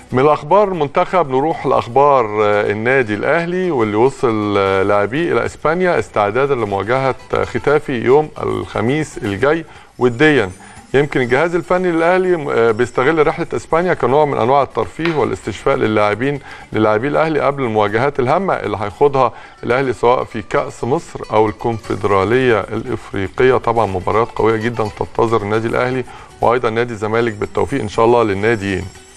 من الاخبار منتخب نروح لاخبار النادي الاهلي واللي وصل لاعبيه الى اسبانيا استعدادا لمواجهه ختافي يوم الخميس الجاي وديا يمكن الجهاز الفني للاهلي بيستغل رحله اسبانيا كنوع من انواع الترفيه والاستشفاء للاعبين للاعبي الاهلي قبل المواجهات الهامه اللي هيخوضها الاهلي سواء في كاس مصر او الكونفدراليه الافريقيه طبعا مباريات قويه جدا تنتظر النادي الاهلي وايضا نادي الزمالك بالتوفيق ان شاء الله للناديين